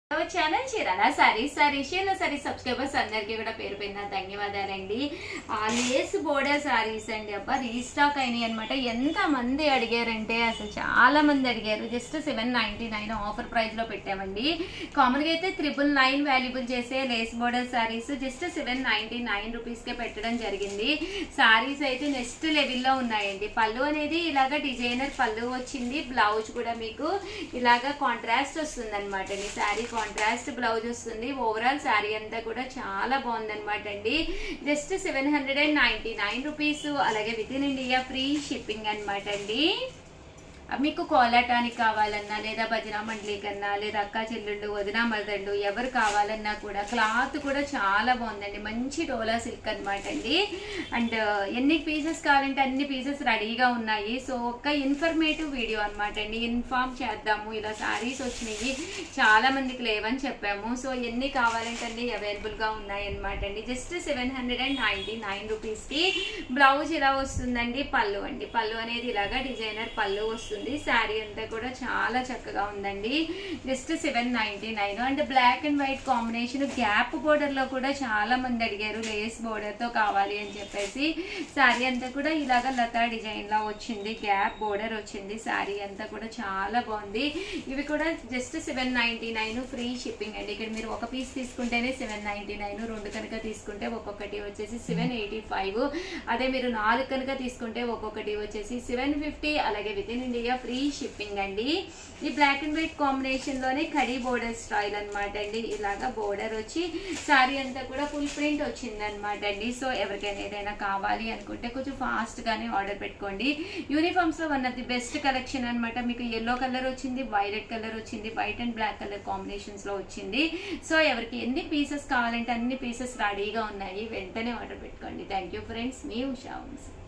channel చీరాల sorry sorry షేర్ల sorry subscribers అందరికీ కూడా పేరు పైన ధన్యవాదాలండి ఆ లేస్ బోర్డర్ సారీస్ అండి అబ్బా రీస్టాక్ అయినాయి అనమాట ఎంత మంది అడిగారంటే అసలు చాలా మంది అడిగారు just seven ninety nine offer price లో పెట్టామండి కామన్ గా అయితే త్రిబుల్ నైన్ వాల్యుబుల్ చేసే lace border saris just seven ninety nine rupees కే పెట్టడం జరిగింది సారీస్ అయితే నెక్స్ట్ లెవెల్లో ఉన్నాయండి పళ్ళు అనేది ఇలాగ డిజైనర్ పళ్ళు వచ్చింది బ్లౌజ్ కూడా మీకు ఇలాగా కాంట్రాస్ట్ వస్తుంది అనమాట అండి శారీ కాంట్రాస్ట్ బ్లౌజ్ వస్తుంది ఓవరాల్ శారీ అంతా కూడా చాలా బాగుందన్నమాట అండి just seven hundred and ninety nine rupees అలాగే within India free shipping అనమాట అండి మీకు కోలాటానికి కావాలన్నా లేదా భజన మండలి కన్నా లేదా అక్క చెల్లెళ్ళు వదిన మరదండు ఎవరు కావాలన్నా కూడా క్లాత్ కూడా చాలా బాగుందండి మంచి డోలా సిల్క్ అనమాట అండి అండ్ ఎన్ని పీసెస్ కావాలంటే అన్ని పీసెస్ రెడీగా ఉన్నాయి సో ఒక ఇన్ఫర్మేటివ్ వీడియో అనమాట అండి ఇన్ఫార్మ్ చేద్దాము ఇలా శారీస్ వచ్చినాయి చాలా మందికి లేవని చెప్పాము సో ఎన్ని కావాలంటే అన్ని అవైలబుల్గా ఉన్నాయి అనమాట అండి just seven hundred and ninety nine రూపీస్కి బ్లౌజ్ ఇలా వస్తుందండి పళ్ళు అండి పళ్ళు అనేది ఇలాగా డిజైనర్ పళ్ళు వస్తుంది శారీ అంతా కూడా చాలా చక్కగా ఉందండి just seven ninety nine and black and white combination gap border లో కూడా చాలా మంది అడిగారు లేస్ బోర్డర్ తో కావాలి అని చెప్పేసి శారీ అంతా కూడా ఇలాగ లతా డిజైన్ లా వచ్చింది గ్యాప్ బోర్డర్ వచ్చింది శారీ అంతా కూడా చాలా బాగుంది ఇవి కూడా just seven ninety nine free shipping అండి ఇక్కడ మీరు ఒక పీస్ తీసుకుంటేనే సెవెన్ నైన్టీ నైన్ రెండు కనుక తీసుకుంటే ఒక్కొక్కటి వచ్చేసి సెవెన్ ఎయిటీ ఫైవ్ అదే మీరు నాలుగు కనుక తీసుకుంటే ఒక్కొక్కటి వచ్చేసి సెవెన్ ఫిఫ్టీ అలాగే within India free shipping అండి ఈ బ్లాక్ అండ్ వైట్ కాంబినేషన్ లోనే కడీ బోర్డర్ స్టైల్ అనమాట అండి ఇలాగా బోర్డర్ వచ్చి సారీ అంతా కూడా ఫుల్ ప్రింట్ వచ్చింది అనమాట అండి సో ఎవరికైనా ఏదైనా కావాలి అనుకుంటే కొంచెం ఫాస్ట్ గానే ఆర్డర్ పెట్టుకోండి యూనిఫామ్స్ లో one of the best collection అనమాట మీకు ఎల్లో కలర్ వచ్చింది వైలెట్ కలర్ వచ్చింది white and black colour combinations లో వచ్చింది సో ఎవరికి ఎన్ని పీసెస్ కావాలంటే అన్ని పీసెస్ రెడీగా ఉన్నాయి వెంటనే ఆర్డర్ పెట్టుకోండి థ్యాంక్ యూ ఫ్రెండ్స్ మీ ఉషా వంశీ